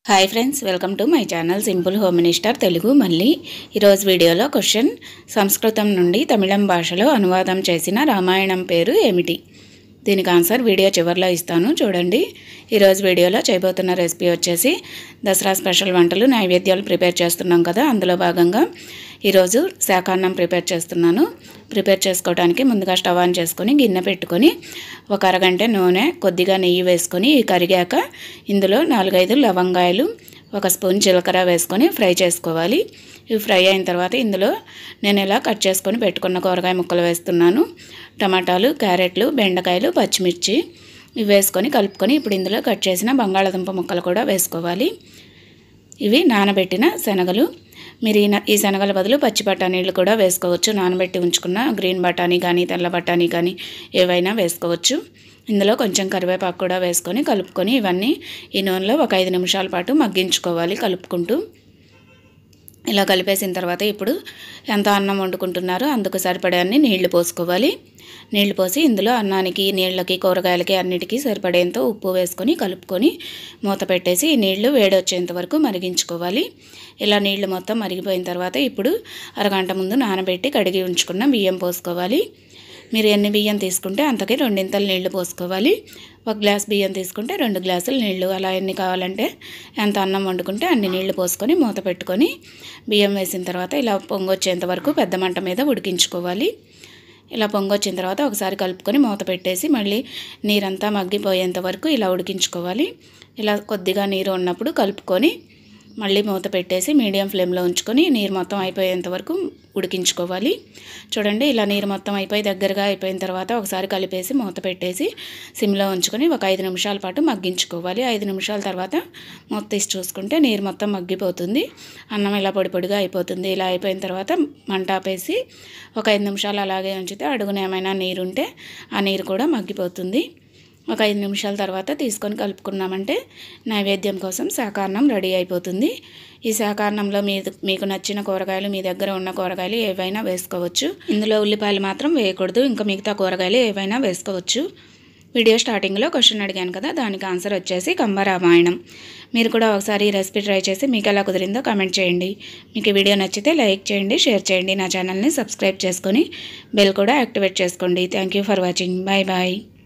hi friends welcome to my channel simple home minister Telugu మళ్ళీ ఈరోజు వీడియోలో క్వశ్చన్ సంస్కృతం నుండి తమిళం భాషలో అనువాదం చేసిన రామాయణం పేరు ఏమిటి దీనికి ఆన్సర్ వీడియో చివరిలో ఇస్తాను చూడండి ఈరోజు వీడియోలో చేయబోతున్న రెసిపీ వచ్చేసి దసరా స్పెషల్ వంటలు నైవేద్యాలు ప్రిపేర్ చేస్తున్నాం కదా అందులో భాగంగా ఈరోజు శాకాన్నం ప్రిపేర్ చేస్తున్నాను ప్రిపేర్ చేసుకోవడానికి ముందుగా స్టవ్ ఆన్ చేసుకొని గిన్నె పెట్టుకొని ఒక అరగంట నూనె కొద్దిగా నెయ్యి వేసుకొని ఈ కరిగాక ఇందులో నాలుగైదు లవంగాయలు ఒక స్పూన్ జీలకర్ర వేసుకొని ఫ్రై చేసుకోవాలి ఇవి ఫ్రై అయిన తర్వాత ఇందులో నేను ఇలా కట్ చేసుకొని పెట్టుకున్న కూరగాయ ముక్కలు వేస్తున్నాను టమాటాలు క్యారెట్లు బెండకాయలు పచ్చిమిర్చి ఇవి వేసుకొని కలుపుకొని ఇప్పుడు ఇందులో కట్ చేసిన బంగాళాదుంప ముక్కలు కూడా వేసుకోవాలి ఇవి నానబెట్టిన శనగలు మీరు ఈ న- ఈ శనగల బదులు పచ్చి బఠానీలు కూడా వేసుకోవచ్చు నానబెట్టి ఉంచుకున్న గ్రీన్ బఠానీ కానీ తెల్ల బఠానీ కానీ ఏవైనా వేసుకోవచ్చు ఇందులో కొంచెం కరివేపాకు కూడా వేసుకొని కలుపుకొని ఇవన్నీ ఈ నూనెలో ఒక ఐదు నిమిషాల పాటు మగ్గించుకోవాలి కలుపుకుంటూ ఇలా కలిపేసిన తర్వాత ఇప్పుడు ఎంత అన్నం వండుకుంటున్నారో అందుకు సరిపడే నీళ్లు పోసుకోవాలి నీళ్లు పోసి ఇందులో అన్నానికి నీళ్ళకి కూరగాయలకి అన్నిటికీ సరిపడేంత ఉప్పు వేసుకొని కలుపుకొని మూత పెట్టేసి ఈ నీళ్లు వేడొచ్చేంత వరకు మరిగించుకోవాలి ఇలా నీళ్లు మొత్తం మరిగిపోయిన తర్వాత ఇప్పుడు అరగంట ముందు నానబెట్టి కడిగి ఉంచుకున్న బియ్యం పోసుకోవాలి మీరు ఎన్ని బియ్యం తీసుకుంటే అంతకి రెండింతలు నీళ్లు పోసుకోవాలి ఒక గ్లాస్ బియ్యం తీసుకుంటే రెండు గ్లాసులు నీళ్లు అలా ఎన్ని కావాలంటే ఎంత అన్నం వండుకుంటే అన్ని నీళ్లు పోసుకొని మూత పెట్టుకొని బియ్యం వేసిన తర్వాత ఇలా పొంగొచ్చేంత వరకు పెద్ద మంట మీద ఉడికించుకోవాలి ఇలా పొంగొచ్చిన తర్వాత ఒకసారి కలుపుకొని మూత పెట్టేసి మళ్ళీ నీరంతా మగ్గిపోయేంత వరకు ఇలా ఉడికించుకోవాలి ఇలా కొద్దిగా నీరు ఉన్నప్పుడు కలుపుకొని మళ్ళీ మూత పెట్టేసి మీడియం ఫ్లేమ్లో ఉంచుకొని నీరు మొత్తం అయిపోయేంత వరకు ఉడికించుకోవాలి చూడండి ఇలా నీరు మొత్తం అయిపోయి దగ్గరగా అయిపోయిన తర్వాత ఒకసారి కలిపేసి మూత పెట్టేసి సిమ్లో ఉంచుకొని ఒక ఐదు నిమిషాల పాటు మగ్గించుకోవాలి ఐదు నిమిషాల తర్వాత మూత తీసి చూసుకుంటే నీరు మొత్తం మగ్గిపోతుంది అన్నం ఇలా పొడి పొడిగా అయిపోతుంది ఇలా అయిపోయిన తర్వాత మంట ఆపేసి ఒక ఐదు నిమిషాలు అలాగే ఉంచితే అడుగున ఏమైనా నీరు ఉంటే ఆ నీరు కూడా మగ్గిపోతుంది ఒక ఐదు నిమిషాల తర్వాత తీసుకొని కలుపుకున్నామంటే నైవేద్యం కోసం శాకాన్నం రెడీ అయిపోతుంది ఈ శాకాన్నంలో మీ మీకు నచ్చిన కూరగాయలు మీ దగ్గర ఉన్న కూరగాయలు ఏవైనా వేసుకోవచ్చు ఇందులో ఉల్లిపాయలు మాత్రం వేయకూడదు ఇంకా మిగతా కూరగాయలు ఏవైనా వేసుకోవచ్చు వీడియో స్టార్టింగ్లో క్వశ్చన్ అడిగాను కదా దానికి ఆన్సర్ వచ్చేసి కంబరామాయణం మీరు కూడా ఒకసారి ఈ రెసిపీ ట్రై చేసి మీకు ఎలా కుదిరిందో కామెంట్ చేయండి మీకు ఈ వీడియో నచ్చితే లైక్ చేయండి షేర్ చేయండి నా ఛానల్ని సబ్స్క్రైబ్ చేసుకొని బెల్ కూడా యాక్టివేట్ చేసుకోండి thank you for watching bye bye